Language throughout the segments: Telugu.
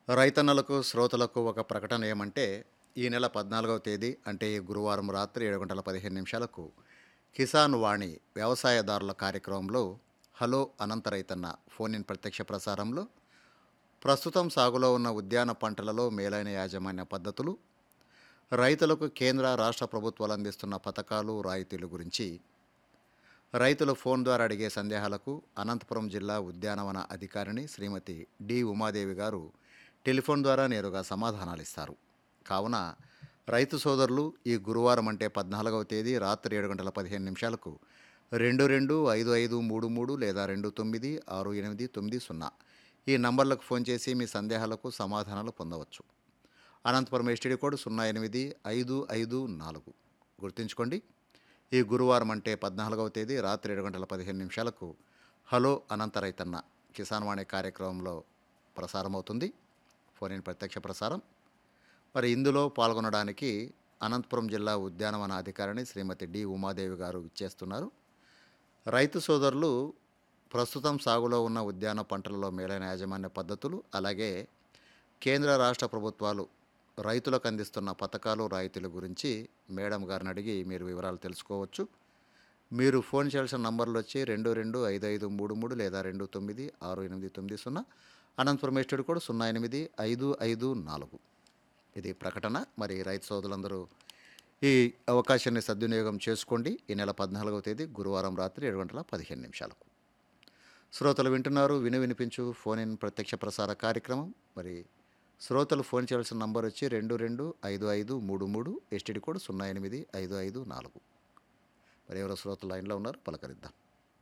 రైతన్నలకు శ్రోతలకు ఒక ప్రకటన ఏమంటే ఈ నెల పద్నాలుగవ తేదీ అంటే ఈ గురువారం రాత్రి ఏడు గంటల పదిహేను నిమిషాలకు కిసాన్ వాణి వ్యవసాయదారుల కార్యక్రమంలో హలో అనంత రైతన్న ఫోన్ ఇన్ ప్రత్యక్ష ప్రసారంలో ప్రస్తుతం సాగులో ఉన్న ఉద్యాన పంటలలో మేలైన యాజమాన్య పద్ధతులు రైతులకు కేంద్ర రాష్ట్ర ప్రభుత్వాలు అందిస్తున్న పథకాలు రాయితీల గురించి రైతులు ఫోన్ ద్వారా అడిగే సందేహాలకు అనంతపురం జిల్లా ఉద్యానవన అధికారిని శ్రీమతి డి ఉమాదేవి గారు టెలిఫోన్ ద్వారా నేరుగా సమాధానాలు ఇస్తారు కావున రైతు సోదరులు ఈ గురువారం అంటే పద్నాలుగవ తేదీ రాత్రి ఏడు గంటల పదిహేను నిమిషాలకు రెండు రెండు ఐదు ఐదు మూడు మూడు లేదా రెండు తొమ్మిది ఆరు ఎనిమిది తొమ్మిది సున్నా ఈ నంబర్లకు ఫోన్ చేసి మీ సందేహాలకు సమాధానాలు పొందవచ్చు అనంతపురం ఎస్టీడీ కోడ్ సున్నా ఎనిమిది ఐదు ఐదు నాలుగు గుర్తుంచుకోండి ఈ గురువారం అంటే పద్నాలుగవ తేదీ రాత్రి ఏడు గంటల పదిహేను నిమిషాలకు హలో అనంత రైతన్న కిసాన్ వాణి కార్యక్రమంలో ప్రసారం అవుతుంది ఫోన్ ఇన్ ప్రత్యక్ష ప్రసారం మరి ఇందులో పాల్గొనడానికి అనంతపురం జిల్లా ఉద్యానవన అధికారిని శ్రీమతి డి ఉమాదేవి గారు ఇచ్చేస్తున్నారు రైతు సోదరులు ప్రస్తుతం సాగులో ఉన్న ఉద్యాన పంటలలో మేలైన యాజమాన్య పద్ధతులు అలాగే కేంద్ర రాష్ట్ర ప్రభుత్వాలు రైతులకు అందిస్తున్న పథకాలు రాయితీల గురించి మేడం గారిని అడిగి మీరు వివరాలు తెలుసుకోవచ్చు మీరు ఫోన్ చేయాల్సిన నంబర్లు వచ్చి రెండు రెండు ఐదు ఐదు మూడు మూడు లేదా రెండు తొమ్మిది ఆరు ఎనిమిది తొమ్మిది సున్నా అనంతపురం ఎస్టేడ్ కూడా సున్నా ఎనిమిది ఐదు ఐదు నాలుగు ఇది ప్రకటన మరి రైతు సోదరులందరూ ఈ అవకాశాన్ని సద్వినియోగం చేసుకోండి ఈ నెల పద్నాలుగవ తేదీ గురువారం రాత్రి ఏడు గంటల పదిహేను నిమిషాలకు శ్రోతలు వింటున్నారు విను వినిపించు ఫోన్ ఇన్ ప్రత్యక్ష ప్రసార కార్యక్రమం మరి శ్రోతలు ఫోన్ చేయాల్సిన నంబర్ వచ్చి రెండు రెండు ఐదు ఐదు మూడు మూడు ఎస్టీడీ కోడ్ సున్నా ఎనిమిది ఐదు ఐదు నాలుగు మరి ఎవరో శ్రోతలు లైన్లో ఉన్నారు పలకరిద్దాం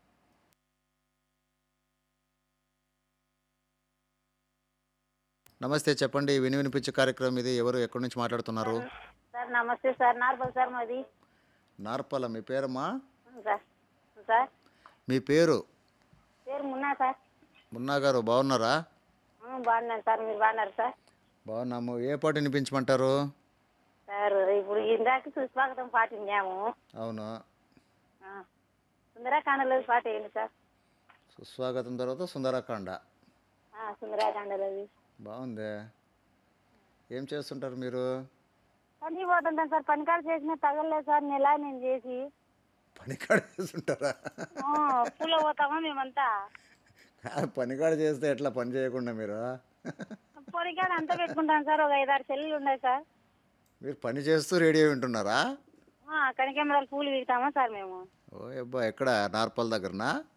నమస్తే చెప్పండి విని వినిపించే కార్యక్రమం ఇది ఎవరు ఎక్కడి నుంచి మాట్లాడుతున్నారు సార్ నమస్తే సార్ నార్మల్ సార్ మాది నార్పల మీ పేరమ్మా సార్ సార్ మీ పేరు పేరు మున్నా సార్ మున్నా గారు బాగున్నారా ఆ, బాగున్నాను సార్ మీరు బాగున్నారు సార్ బాగున్నాము ఏ పాట వినిపించమంటారు సార్ ఇప్పుడు ఇందాక సుస్వాగతం పాట విన్నాము అవును ఆ, సుందరాకాండలో పాట ఏంటి సార్ సుస్వాగతం తర్వాత సుందరకాండ ఆ, సుందరాకాండలోది బాగుంది ఏం చేస్తుంటారు మీరు పని పోతుంటాను సార్ పనికాలు చేసిన తగలలేదు సార్ నెల నేను చేసి పనికాడ చేస్తుంటారా ఆ, పూల పోతామా మేమంతా పనికాడ చేస్తే ఎట్లా పని చేయకుండా మీరు పొరికాడ అంతా పెట్టుకుంటాం సార్ ఒక ఐదారు చెల్లెలు ఉన్నాయి సార్ మీరు పని చేస్తూ రేడియో వింటున్నారా ఆ, కనకాంబరాలు పూలు వీగుతామా సార్ మేము ఓ అబ్బా ఎక్కడ నార్పల్ దగ్గరనా